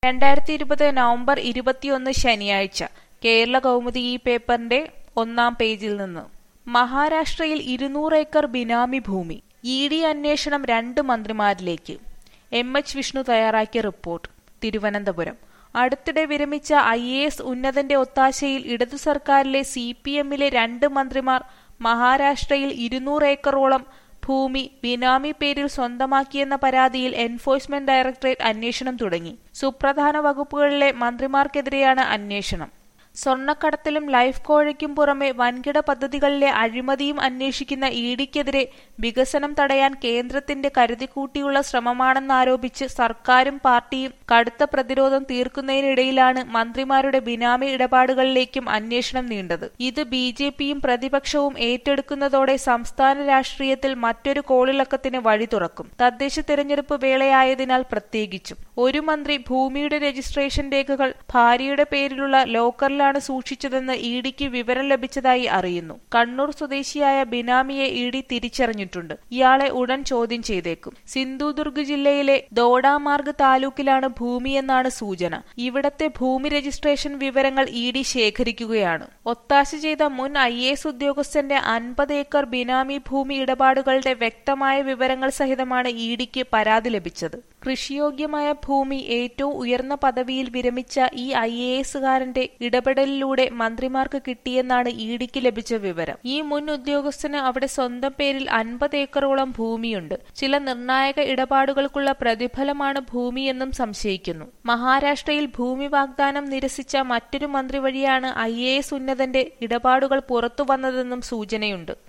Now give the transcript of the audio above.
രണ്ടായിരത്തി ഇരുപത് നവംബർ ഇരുപത്തിയൊന്ന് ശനിയാഴ്ച കേരള കൗമുദി ഈ പേപ്പറിന്റെ ഒന്നാം പേജിൽ നിന്ന് മഹാരാഷ്ട്രയിൽ ഇരുന്നൂറ് ഏക്കർ ബിനാമി ഭൂമി ഇ ഡി അന്വേഷണം രണ്ട് മന്ത്രിമാരിലേക്ക് എം എച്ച് വിഷ്ണു തയ്യാറാക്കിയ റിപ്പോർട്ട് തിരുവനന്തപുരം അടുത്തിടെ വിരമിച്ച ഐ എ എസ് ഉന്നതന്റെ ഒത്താശയിൽ ഇടതു സർക്കാരിലെ സി പി എമ്മിലെ രണ്ട് മന്ത്രിമാർ മഹാരാഷ്ട്രയിൽ ഇരുന്നൂറ് ഏക്കറോളം ഭൂമി ബിനാമി പേരിൽ സ്വന്തമാക്കിയെന്ന പരാതിയിൽ എൻഫോഴ്സ്മെന്റ് ഡയറക്ടറേറ്റ് അന്വേഷണം തുടങ്ങി സുപ്രധാന വകുപ്പുകളിലെ മന്ത്രിമാർക്കെതിരെയാണ് അന്വേഷണം സ്വർണ്ണക്കടത്തിലും ലൈഫ് കോഴയ്ക്കും പുറമെ വൻകിട പദ്ധതികളിലെ അഴിമതിയും അന്വേഷിക്കുന്ന ഇ ഡിക്കെതിരെ വികസനം തടയാൻ കേന്ദ്രത്തിന്റെ കരുതിക്കൂട്ടിയുള്ള ശ്രമമാണെന്നാരോപിച്ച് സർക്കാരും പാർട്ടിയും കടുത്ത പ്രതിരോധം തീർക്കുന്നതിനിടയിലാണ് മന്ത്രിമാരുടെ ബിനാമി ഇടപാടുകളിലേക്കും അന്വേഷണം നീണ്ടത് ഇത് ബി ജെ പിയും പ്രതിപക്ഷവും ഏറ്റെടുക്കുന്നതോടെ സംസ്ഥാന രാഷ്ട്രീയത്തിൽ മറ്റൊരു കോളിളക്കത്തിന് വഴി തുറക്കും തദ്ദേശ തെരഞ്ഞെടുപ്പ് വേളയായതിനാൽ പ്രത്യേകിച്ചും ഒരു മന്ത്രി ഭൂമിയുടെ രജിസ്ട്രേഷൻ രേഖകൾ ഭാര്യയുടെ പേരിലുള്ള ലോക്കറിലാണ് സൂക്ഷിച്ചതെന്ന് ഇ ഡിക്ക് വിവരം ലഭിച്ചതായി അറിയുന്നു കണ്ണൂർ സ്വദേശിയായ ബിനാമിയെ ഇ ഡി തിരിച്ചറിഞ്ഞിട്ടുണ്ട് ഇയാളെ ഉടൻ ചോദ്യം ചെയ്തേക്കും സിന്ധുദുർഗ് ജില്ലയിലെ ദോഡാമാർഗ് താലൂക്കിലാണ് ഭൂമിയെന്നാണ് സൂചന ഇവിടത്തെ ഭൂമി രജിസ്ട്രേഷൻ വിവരങ്ങൾ ഇ ഡി ശേഖരിക്കുകയാണ് ഒത്താശ ചെയ്ത മുൻ ഐ എസ് ഉദ്യോഗസ്ഥന്റെ അൻപത് ഏക്കർ ബിനാമി ഭൂമി ഇടപാടുകളുടെ വ്യക്തമായ വിവരങ്ങൾ സഹിതമാണ് ഇ ഡിക്ക് പരാതി ലഭിച്ചത് കൃഷിയോഗ്യമായ ഭൂമി ഏറ്റവും ഉയർന്ന പദവിയിൽ വിരമിച്ച ഈ ഐ എ എസുകാരന്റെ ഇടപെടലിലൂടെ മന്ത്രിമാർക്ക് കിട്ടിയെന്നാണ് ഇ ഡിക്ക് ലഭിച്ച വിവരം ഈ മുൻ ഉദ്യോഗസ്ഥന് അവിടെ സ്വന്തം പേരിൽ അൻപത് ഏക്കറോളം ഭൂമിയുണ്ട് ചില നിർണായക ഇടപാടുകൾക്കുള്ള പ്രതിഫലമാണ് ഭൂമിയെന്നും സംശയിക്കുന്നു മഹാരാഷ്ട്രയിൽ ഭൂമി വാഗ്ദാനം നിരസിച്ച മറ്റൊരു മന്ത്രി വഴിയാണ് ഐ എ എസ് ഉന്നതന്റെ ഇടപാടുകൾ പുറത്തുവന്നതെന്നും സൂചനയുണ്ട്